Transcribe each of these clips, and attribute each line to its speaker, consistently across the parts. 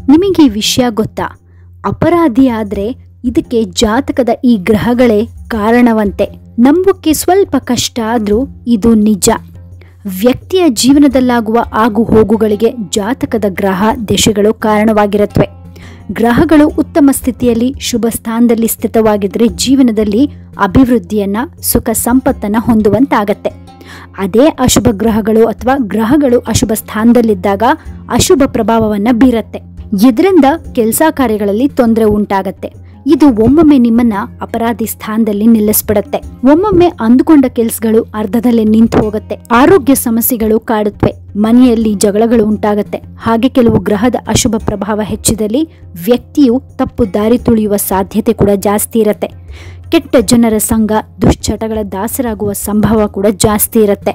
Speaker 1: ನಿಮಗೆ ಈ ವಿಷಯ ಗೊತ್ತಾ ಅಪರಾಧಿ ಆದ್ರೆ ಇದಕ್ಕೆ ಜಾತಕದ ಈ ಗ್ರಹಗಳೇ ಕಾರಣವಂತೆ ನಂಬೋಕೆ ಸ್ವಲ್ಪ ಕಷ್ಟ ಆದ್ರೂ ಇದು ನಿಜ ವ್ಯಕ್ತಿಯ ಜೀವನದಲ್ಲಾಗುವ ಆಗು ಹೋಗುಗಳಿಗೆ ಜಾತಕದ ಗ್ರಹ ದಶೆಗಳು ಕಾರಣವಾಗಿರುತ್ತವೆ ಗ್ರಹಗಳು ಉತ್ತಮ ಸ್ಥಿತಿಯಲ್ಲಿ ಶುಭ ಸ್ಥಾನದಲ್ಲಿ ಸ್ಥಿತವಾಗಿದ್ದರೆ ಜೀವನದಲ್ಲಿ ಅಭಿವೃದ್ಧಿಯನ್ನ ಸುಖ ಸಂಪತ್ತನ್ನ ಹೊಂದುವಂತಾಗತ್ತೆ ಅದೇ ಅಶುಭ ಗ್ರಹಗಳು ಅಥವಾ ಗ್ರಹಗಳು ಅಶುಭ ಸ್ಥಾನದಲ್ಲಿದ್ದಾಗ ಅಶುಭ ಪ್ರಭಾವವನ್ನ ಬೀರತ್ತೆ ಇದರಿಂದ ಕೆಲಸ ಕಾರ್ಯಗಳಲ್ಲಿ ತೊಂದರೆ ಉಂಟಾಗತ್ತೆ ಇದು ಒಮ್ಮೊಮ್ಮೆ ನಿಮ್ಮನ್ನ ಅಪರಾಧಿ ಸ್ಥಾನದಲ್ಲಿ ನಿಲ್ಲಿಸ್ಬಿಡತ್ತೆ ಒಮ್ಮೊಮ್ಮೆ ಅಂದುಕೊಂಡ ಕೆಲಸಗಳು ಅರ್ಧದಲ್ಲೇ ನಿಂತು ಹೋಗುತ್ತೆ ಆರೋಗ್ಯ ಸಮಸ್ಯೆಗಳು ಕಾಡುತ್ತವೆ ಮನೆಯಲ್ಲಿ ಜಗಳಗಳು ಉಂಟಾಗತ್ತೆ ಹಾಗೆ ಕೆಲವು ಗ್ರಹದ ಅಶುಭ ಪ್ರಭಾವ ಹೆಚ್ಚಿದಲ್ಲಿ ವ್ಯಕ್ತಿಯು ತಪ್ಪು ದಾರಿ ತುಳಿಯುವ ಸಾಧ್ಯತೆ ಕೂಡ ಜಾಸ್ತಿ ಇರತ್ತೆ ಕೆಟ್ಟ ಜನರ ಸಂಘ ದುಶ್ಚಟಗಳ ದಾಸರಾಗುವ ಸಂಭವ ಕೂಡ ಜಾಸ್ತಿ ಇರತ್ತೆ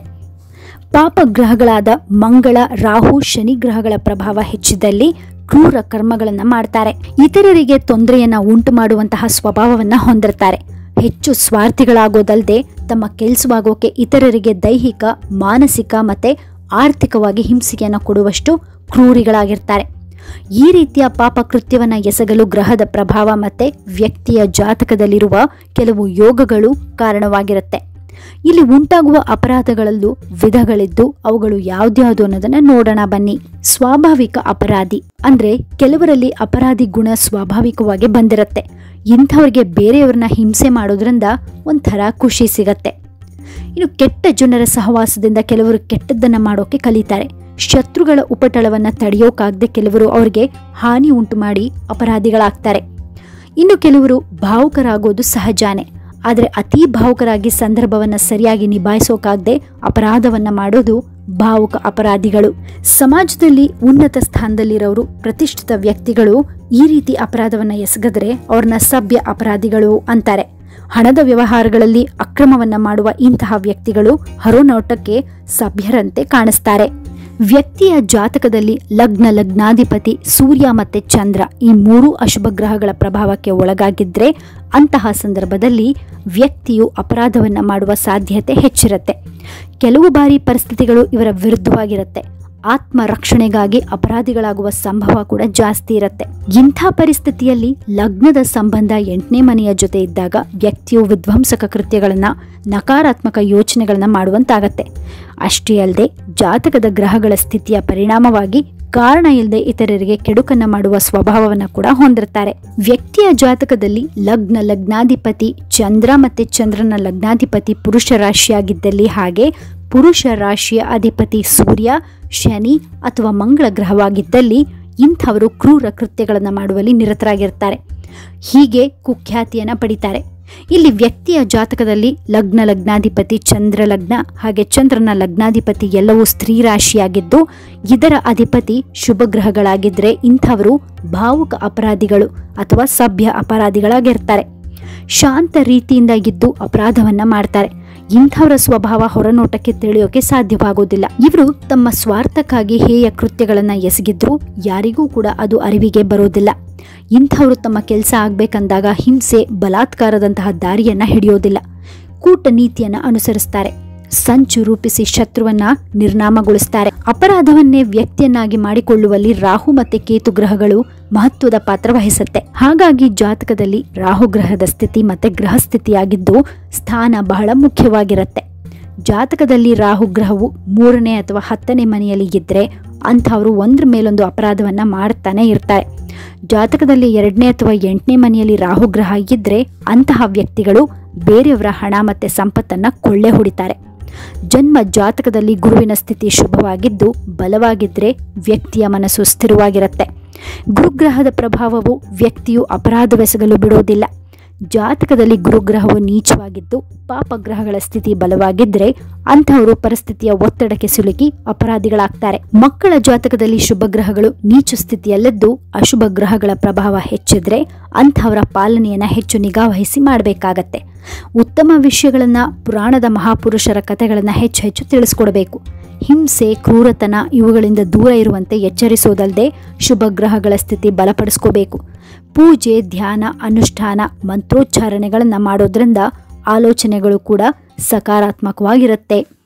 Speaker 1: ಪಾಪ ಗ್ರಹಗಳಾದ ಮಂಗಳ ರಾಹು ಶನಿ ಗ್ರಹಗಳ ಪ್ರಭಾವ ಹೆಚ್ಚಿದಲ್ಲಿ ಕ್ರೂರ ಕರ್ಮಗಳನ್ನ ಮಾಡ್ತಾರೆ ಇತರರಿಗೆ ತೊಂದರೆಯನ್ನ ಉಂಟು ಮಾಡುವಂತಹ ಸ್ವಭಾವವನ್ನ ಹೊಂದಿರ್ತಾರೆ ಹೆಚ್ಚು ಸ್ವಾರ್ಥಿಗಳಾಗೋದಲ್ಲದೆ ತಮ್ಮ ಕೆಲಸವಾಗೋಕೆ ಇತರರಿಗೆ ದೈಹಿಕ ಮಾನಸಿಕ ಮತ್ತೆ ಆರ್ಥಿಕವಾಗಿ ಹಿಂಸೆಯನ್ನು ಕೊಡುವಷ್ಟು ಕ್ರೂರಿಗಳಾಗಿರ್ತಾರೆ ಈ ರೀತಿಯ ಪಾಪ ಕೃತ್ಯವನ್ನ ಎಸಗಲು ಗ್ರಹದ ಪ್ರಭಾವ ಮತ್ತೆ ವ್ಯಕ್ತಿಯ ಜಾತಕದಲ್ಲಿರುವ ಕೆಲವು ಯೋಗಗಳು ಕಾರಣವಾಗಿರುತ್ತೆ ಇಲ್ಲಿ ಉಂಟಾಗುವ ಅಪರಾಧಗಳಲ್ಲೂ ವಿಧಗಳಿದ್ದು ಅವುಗಳು ಯಾವ್ದ್ಯಾವ್ದು ಅನ್ನೋದನ್ನ ನೋಡೋಣ ಬನ್ನಿ ಸ್ವಾಭಾವಿಕ ಅಪರಾಧಿ ಅಂದ್ರೆ ಕೆಲವರಲ್ಲಿ ಅಪರಾಧಿ ಗುಣ ಸ್ವಾಭಾವಿಕವಾಗಿ ಬಂದಿರತ್ತೆ ಇಂಥವ್ರಿಗೆ ಬೇರೆಯವ್ರನ್ನ ಹಿಂಸೆ ಮಾಡೋದ್ರಿಂದ ಒಂಥರ ಖುಷಿ ಸಿಗತ್ತೆ ಇನ್ನು ಕೆಟ್ಟ ಜನರ ಸಹವಾಸದಿಂದ ಕೆಲವರು ಕೆಟ್ಟದ್ದನ್ನ ಮಾಡೋಕೆ ಕಲಿತಾರೆ ಶತ್ರುಗಳ ಉಪಟಳವನ್ನ ತಡೆಯೋಕಾಗದೆ ಕೆಲವರು ಅವರಿಗೆ ಹಾನಿ ಉಂಟು ಮಾಡಿ ಅಪರಾಧಿಗಳಾಗ್ತಾರೆ ಇನ್ನು ಕೆಲವರು ಭಾವುಕರಾಗೋದು ಸಹಜಾನೆ ಆದರೆ ಅತಿ ಭಾವುಕರಾಗಿ ಸಂದರ್ಭವನ್ನ ಸರಿಯಾಗಿ ನಿಭಾಯಿಸೋಕಾಗದೆ ಅಪರಾಧವನ್ನ ಮಾಡೋದು ಭಾವುಕ ಅಪರಾಧಿಗಳು ಸಮಾಜದಲ್ಲಿ ಉನ್ನತ ಸ್ಥಾನದಲ್ಲಿರೋರು ಪ್ರತಿಷ್ಠಿತ ವ್ಯಕ್ತಿಗಳು ಈ ರೀತಿ ಅಪರಾಧವನ್ನ ಎಸಗಿದ್ರೆ ಅವ್ರನ್ನ ಸಭ್ಯ ಅಪರಾಧಿಗಳು ಅಂತಾರೆ ಹಣದ ವ್ಯವಹಾರಗಳಲ್ಲಿ ಅಕ್ರಮವನ್ನ ಮಾಡುವ ಇಂತಹ ವ್ಯಕ್ತಿಗಳು ಹರೋನೋಟಕ್ಕೆ ಸಭ್ಯರಂತೆ ಕಾಣಿಸ್ತಾರೆ ವ್ಯಕ್ತಿಯ ಜಾತಕದಲ್ಲಿ ಲಗ್ನ ಲಗ್ನಾಧಿಪತಿ ಸೂರ್ಯ ಮತ್ತೆ ಚಂದ್ರ ಈ ಮೂರು ಅಶುಭ ಗ್ರಹಗಳ ಪ್ರಭಾವಕ್ಕೆ ಒಳಗಾಗಿದ್ರೆ ಅಂತಹ ಸಂದರ್ಭದಲ್ಲಿ ವ್ಯಕ್ತಿಯು ಅಪರಾಧವನ್ನ ಮಾಡುವ ಸಾಧ್ಯತೆ ಹೆಚ್ಚಿರುತ್ತೆ ಕೆಲವು ಬಾರಿ ಪರಿಸ್ಥಿತಿಗಳು ಇವರ ವಿರುದ್ಧವಾಗಿರುತ್ತೆ ಆತ್ಮ ರಕ್ಷಣೆಗಾಗಿ ಅಪರಾಧಿಗಳಾಗುವ ಸಂಭವ ಕೂಡ ಜಾಸ್ತಿ ಇರುತ್ತೆ ಇಂಥ ಪರಿಸ್ಥಿತಿಯಲ್ಲಿ ಲಗ್ನದ ಸಂಬಂಧ ಎಂಟನೇ ಮನೆಯ ಜೊತೆ ಇದ್ದಾಗ ವ್ಯಕ್ತಿಯು ವಿಧ್ವಂಸಕ ಕೃತ್ಯಗಳನ್ನ ನಕಾರಾತ್ಮಕ ಯೋಚನೆಗಳನ್ನ ಮಾಡುವಂತಾಗತ್ತೆ ಅಷ್ಟೇ ಅಲ್ಲದೆ ಜಾತಕದ ಗ್ರಹಗಳ ಸ್ಥಿತಿಯ ಪರಿಣಾಮವಾಗಿ ಕಾರಣ ಇಲ್ಲದೆ ಇತರರಿಗೆ ಕೆಡುಕನ್ನ ಮಾಡುವ ಸ್ವಭಾವವನ್ನ ಕೂಡ ಹೊಂದಿರ್ತಾರೆ ವ್ಯಕ್ತಿಯ ಜಾತಕದಲ್ಲಿ ಲಗ್ನ ಲಗ್ನಾಧಿಪತಿ ಚಂದ್ರ ಮತ್ತೆ ಚಂದ್ರನ ಲಗ್ನಾಧಿಪತಿ ಪುರುಷ ರಾಶಿಯಾಗಿದ್ದಲ್ಲಿ ಹಾಗೆ ಪುರುಷ ರಾಶಿಯ ಅಧಿಪತಿ ಸೂರ್ಯ ಶನಿ ಅಥವಾ ಮಂಗಳ ಗ್ರಹವಾಗಿದ್ದಲ್ಲಿ ಇಂಥವರು ಕ್ರೂರ ಕೃತ್ಯಗಳನ್ನು ಮಾಡುವಲ್ಲಿ ನಿರತರಾಗಿರ್ತಾರೆ ಹೀಗೆ ಕುಖ್ಯಾತಿಯನ್ನು ಪಡಿತಾರೆ ಇಲ್ಲಿ ವ್ಯಕ್ತಿಯ ಜಾತಕದಲ್ಲಿ ಲಗ್ನ ಲಗ್ನಾಧಿಪತಿ ಚಂದ್ರ ಲಗ್ನ ಹಾಗೆ ಚಂದ್ರನ ಲಗ್ನಾಧಿಪತಿ ಎಲ್ಲವೂ ಸ್ತ್ರೀ ರಾಶಿಯಾಗಿದ್ದು ಇದರ ಅಧಿಪತಿ ಶುಭ ಗ್ರಹಗಳಾಗಿದ್ದರೆ ಇಂಥವರು ಭಾವುಕ ಅಪರಾಧಿಗಳು ಅಥವಾ ಸಭ್ಯ ಅಪರಾಧಿಗಳಾಗಿರ್ತಾರೆ ಶಾಂತ ರೀತಿಯಿಂದ ಇದ್ದು ಅಪರಾಧವನ್ನ ಮಾಡ್ತಾರೆ ಇಂಥವರ ಸ್ವಭಾವ ಹೊರನೋಟಕ್ಕೆ ತಿಳಿಯೋಕೆ ಸಾಧ್ಯವಾಗೋದಿಲ್ಲ ಇವರು ತಮ್ಮ ಸ್ವಾರ್ಥಕ್ಕಾಗಿ ಹೇಯ ಕೃತ್ಯಗಳನ್ನ ಎಸಗಿದ್ರು ಯಾರಿಗೂ ಕೂಡ ಅದು ಅರಿವಿಗೆ ಬರೋದಿಲ್ಲ ಇಂಥವರು ತಮ್ಮ ಕೆಲಸ ಆಗ್ಬೇಕಂದಾಗ ಹಿಂಸೆ ಬಲಾತ್ಕಾರದಂತಹ ದಾರಿಯನ್ನ ಹಿಡಿಯೋದಿಲ್ಲ ಕೂಟ ನೀತಿಯನ್ನ ಅನುಸರಿಸ್ತಾರೆ ಸಂಚು ರೂಪಿಸಿ ಶತ್ರುವನ್ನ ನಿರ್ನಾಮಗೊಳಿಸ್ತಾರೆ ಅಪರಾಧವನ್ನೇ ವ್ಯಕ್ತಿಯನ್ನಾಗಿ ಮಾಡಿಕೊಳ್ಳುವಲ್ಲಿ ರಾಹು ಮತ್ತೆ ಕೇತು ಗ್ರಹಗಳು ಮಹತ್ವದ ಪಾತ್ರ ವಹಿಸುತ್ತೆ ಹಾಗಾಗಿ ಜಾತಕದಲ್ಲಿ ರಾಹು ಗ್ರಹದ ಸ್ಥಿತಿ ಮತ್ತೆ ಗ್ರಹ ಸ್ಥಿತಿಯಾಗಿದ್ದು ಸ್ಥಾನ ಬಹಳ ಮುಖ್ಯವಾಗಿರುತ್ತೆ ಜಾತಕದಲ್ಲಿ ರಾಹು ಗ್ರಹವು ಮೂರನೇ ಅಥವಾ ಹತ್ತನೇ ಮನೆಯಲ್ಲಿ ಇದ್ರೆ ಅಂಥವರು ಒಂದ್ರ ಮೇಲೊಂದು ಅಪರಾಧವನ್ನ ಮಾಡ್ತಾನೆ ಇರ್ತಾರೆ ಜಾತಕದಲ್ಲಿ ಎರಡನೇ ಅಥವಾ ಎಂಟನೇ ಮನೆಯಲ್ಲಿ ರಾಹು ಗ್ರಹ ಇದ್ರೆ ಅಂತಹ ವ್ಯಕ್ತಿಗಳು ಬೇರೆಯವರ ಹಣ ಮತ್ತೆ ಸಂಪತ್ತನ್ನ ಕೊಳ್ಳೆ ಹೊಡಿತಾರೆ ಜನ್ಮ ಜಾತಕದಲ್ಲಿ ಗುರುವಿನ ಸ್ಥಿತಿ ಶುಭವಾಗಿದ್ದು ಬಲವಾಗಿದ್ರೆ ವ್ಯಕ್ತಿಯ ಮನಸ್ಸು ಸ್ಥಿರವಾಗಿರುತ್ತೆ ಗುರುಗ್ರಹದ ಪ್ರಭಾವವು ವ್ಯಕ್ತಿಯು ಅಪರಾಧವೆಸಗಲು ಬಿಡೋದಿಲ್ಲ ಜಾತಕದಲ್ಲಿ ಗುರುಗ್ರಹವು ನೀಚವಾಗಿದ್ದು ಪಾಪಗ್ರಹಗಳ ಸ್ಥಿತಿ ಬಲವಾಗಿದ್ರೆ ಅಂಥವರು ಪರಿಸ್ಥಿತಿಯ ಒತ್ತಡಕ್ಕೆ ಸಿಲುಕಿ ಅಪರಾಧಿಗಳಾಗ್ತಾರೆ ಮಕ್ಕಳ ಜಾತಕದಲ್ಲಿ ಶುಭ ಗ್ರಹಗಳು ನೀಚ ಸ್ಥಿತಿಯಲ್ಲಿದ್ದು ಅಶುಭ ಗ್ರಹಗಳ ಪ್ರಭಾವ ಹೆಚ್ಚಿದ್ರೆ ಅಂಥವರ ಪಾಲನೆಯನ್ನ ಹೆಚ್ಚು ನಿಗಾವಹಿಸಿ ಮಾಡಬೇಕಾಗತ್ತೆ ಉತ್ತಮ ವಿಷಯಗಳನ್ನ ಪುರಾಣದ ಮಹಾಪುರುಷರ ಕಥೆಗಳನ್ನ ಹೆಚ್ಚು ಹೆಚ್ಚು ತಿಳಿಸ್ಕೊಡ್ಬೇಕು ಹಿಂಸೆ ಕ್ರೂರತನ ಇವುಗಳಿಂದ ದೂರ ಇರುವಂತೆ ಎಚ್ಚರಿಸೋದಲ್ಲದೆ ಶುಭ ಗ್ರಹಗಳ ಸ್ಥಿತಿ ಬಲಪಡಿಸ್ಕೋಬೇಕು ಪೂಜೆ ಧ್ಯಾನ ಅನುಷ್ಠಾನ ಮಂತ್ರೋಚ್ಚಾರಣೆಗಳನ್ನು ಮಾಡೋದ್ರಿಂದ ಆಲೋಚನೆಗಳು ಕೂಡ ಸಕಾರಾತ್ಮಕವಾಗಿರುತ್ತೆ